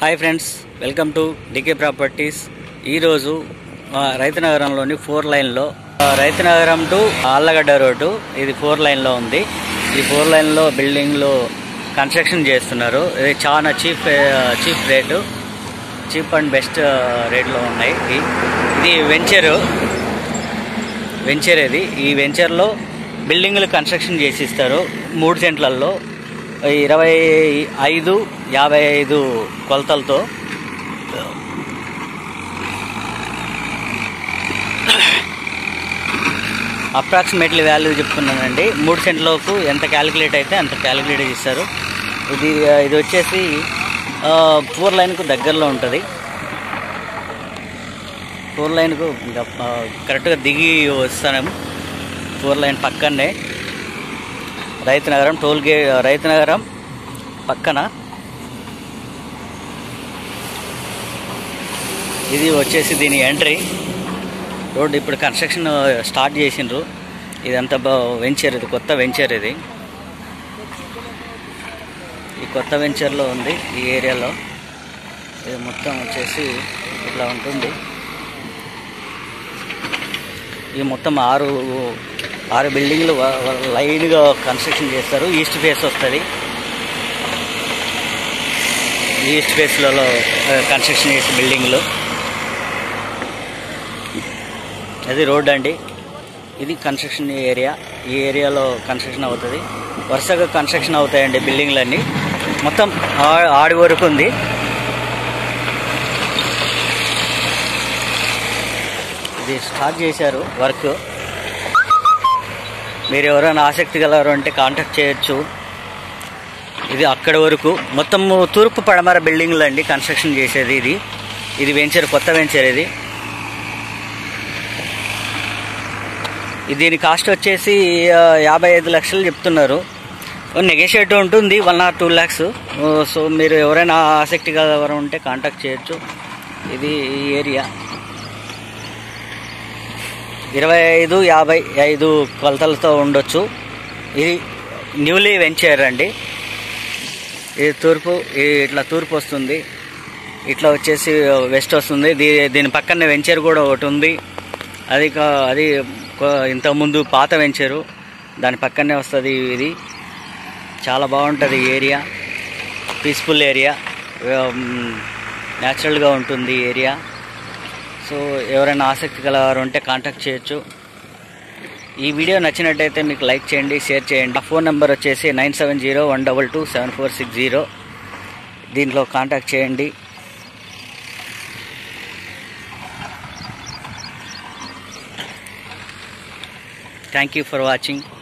hi friends welcome to DK properties ఈరోజు ఆ, రైతునగరంలోని ఫోర్ లైన్లో ఆ, రైతునగరం టు ఆళ్ళగడ్డ రోడ్డు ఇది ఫోర్ లైన్లో ఉంది ఈ ఫోర్ లైన్లో బిల్డింగ్లు కన్స్ట్రక్షన్ చేస్తున్నారు ఇది చాలా cheap cheap rate cheap and best రేట్లో ఉన్నాయి ఈ- ఇది వెంచరు వెంచర్ ఇది ఈ వెంచర్లో బిల్డింగ్లు కన్స్ట్రక్షన్ చేసి ఇస్తారు మూడు సెంట్లలో ఇరవై ఐదు యాభై ఐదు కొలతలతో అప్రాక్సిమేట్లీ వాల్యూ చెప్తున్నానండి మూడు సెంట్లకు ఎంత క్యాలిక్యులేట్ అయితే అంత క్యాలిక్యులేట్ చేస్తారు ఇది ఇది వచ్చేసి ఫోర్ లైన్కు దగ్గరలో ఉంటుంది ఫోర్ లైన్కు ఇంకా, ఆ, కరెక్ట్గా దిగి వస్తాను ఫోర్ లైన్ పక్కనే రైతునగరం టోల్ గే రైతునగరం పక్కన ఇది వచ్చేసి దీని ఎంట్రీ రోడ్ ఇప్పుడు కన్స్ట్రక్షన్ స్టార్ట్ చేసిండ్రు ఇదంతా బా వెంచర్ ఇది కొత్త వెంచర్ ఇది ఈ కొత్త వెంచర్లో ఉంది ఈ ఏరియాలో ఇది మొత్తం వచ్చేసి ఇట్లా ఉంటుంది ఈ మొత్తం ఆరు ఆరు బిల్డింగ్లు వ- వ- లైన్గా కన్స్ట్రక్షన్ చేస్తారు ఈస్ట్ ఫేస్ వస్తుంది ఈస్ట్ ఫేస్లలో కన్స్ట్రక్షన్ చేసే బిల్డింగ్లు అది రోడ్ అండి ఇది కన్స్ట్రక్షన్ ఏరియా ఈ ఏరియాలో కన్స్ట్రక్షన్ అవుతుంది వరుసగా కన్స్ట్రక్షన్ అవుతాయండి బిల్డింగ్లన్నీ మొత్తం ఆ- ఆడి వరకు ఉంది ఇది స్టార్ట్ చేశారు వర్క్ మీరు ఎవరైనా ఆసక్తి గలవారు అంటే కాంటాక్ట్ చేయొచ్చు ఇది అక్కడి వరకు మొత్తం తూర్పు పడమర బిల్డింగ్లు అండి కన్స్ట్రక్షన్ చేసేది ఇది ఇది వెంచర్ కొత్త వెంచర్ ఇది ఇది దీని కాస్ట్ వచ్చేసి ఆ, యాభై ఐదు లక్షలు చెప్తున్నారు నెగోషియేట్ ఉంటుంది one or two lakhs so మీరు ఎవరైనా ఆసక్తి గలవారు ఉంటే కాంటాక్ట్ చేయొచ్చు ఇది ఈ ఏరియా ఇరవై ఐదు యాభై ఐదు కొలతలతో ఉండొచ్చు ఇది న్యూలీ వెంచర్ అండి ఇది తూర్పు ఇది ఇట్లా తూర్పు వస్తుంది ఇట్లా వచ్చేసి వెస్ట్ వస్తుంది దీ దీని పక్కనే వెంచర్ కూడా ఒకటి ఉంది అది కా- అది కొ- ఇంతకుముందు పాత వెంచరు దాని పక్కనే వస్తుంది ఇది చాలా బాగుంటుంది ఈ ఏరియా పీస్ఫుల్ ఏరియా న్యాచురల్గా ఉంటుంది ఈ ఏరియా సో ఎవరైనా ఆసక్తి గలవారు ఉంటే కాంటాక్ట్ చేయొచ్చు ఈ వీడియో నచ్చినట్టయితే మీకు లైక్ చేయండి షేర్ చేయండి ఆ ఫోన్ నెంబర్ వచ్చేసి nine seven zero one double two seven four six zero దీంట్లో కాంటాక్ట్ చేయండి థ్యాంక్ యూ ఫర్ వాచింగ్